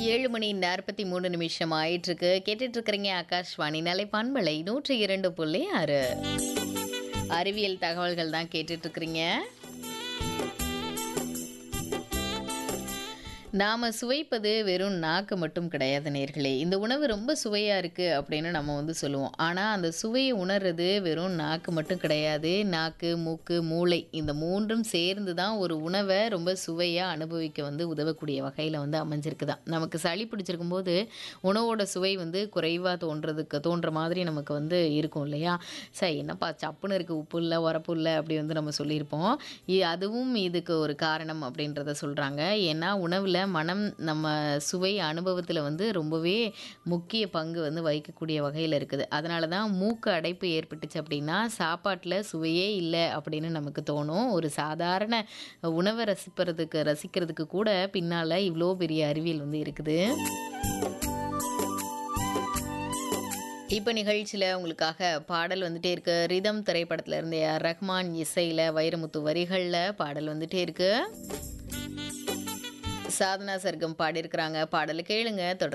ஏழு மணி நாற்பத்தி மூணு நிமிஷம் ஆயிட்டு இருக்கு கேட்டுட்டு இருக்கிறீங்க ஆகாஷ்வாணி நிலை பண்பலை நூற்றி இரண்டு புள்ளி ஆறு அறிவியல் தகவல்கள் தான் கேட்டுட்டு இருக்கிறீங்க நாம் சுவைப்பது வெறும் நாக்கு மட்டும் கிடையாது நேர்களே இந்த உணவு ரொம்ப சுவையாக இருக்குது அப்படின்னு நம்ம வந்து சொல்லுவோம் ஆனால் அந்த சுவையை உணர்றது வெறும் நாக்கு மட்டும் கிடையாது நாக்கு மூக்கு மூளை இந்த மூன்றும் சேர்ந்து தான் ஒரு உணவை ரொம்ப சுவையாக அனுபவிக்க வந்து உதவக்கூடிய வகையில் வந்து அமைஞ்சிருக்குதான் நமக்கு சளி பிடிச்சிருக்கும் போது உணவோட சுவை வந்து குறைவாக தோன்றதுக்கு தோன்ற மாதிரி நமக்கு வந்து இருக்கும் இல்லையா சரி என்னப்பா சப்புன்னு இருக்குது உப்பு இல்லை உரப்பு இல்லை அப்படி வந்து நம்ம சொல்லியிருப்போம் இ- அதுவும் இதுக்கு ஒரு காரணம் அப்படின்றத சொல்கிறாங்க ஏன்னா உணவில் மனம் நம்ம சுவை அனுபவத்தில் வந்து ரொம்பவே முக்கிய பங்கு வந்து வகிக்கக்கூடிய வகையில் இருக்குது அதனால தான் மூக்கு அடைப்பு ஏற்பட்டுச்சு அப்படின்னா சாப்பாட்டில் சுவையே இல்லை அப்படின்னு நமக்கு தோணும் ஒரு சாதாரண உணவை ரசிப்பறதுக்கு ரசிக்கிறதுக்கு கூட பின்னால் இவ்வளோ பெரிய அறிவியல் வந்து இருக்குது இப்போ நிகழ்ச்சியில் உங்களுக்காக பாடல் வந்துட்டே இருக்கு ரிதம் திரைப்படத்துல இருந்து ஏஆர் ரஹ்மான் இசையில் வைரமுத்து வரிகளில் பாடல் வந்துட்டே இருக்கு சாதனா சர்க்கம் பாடியிருக்கிறாங்க பாடலை கேளுங்க தொடர்ந்து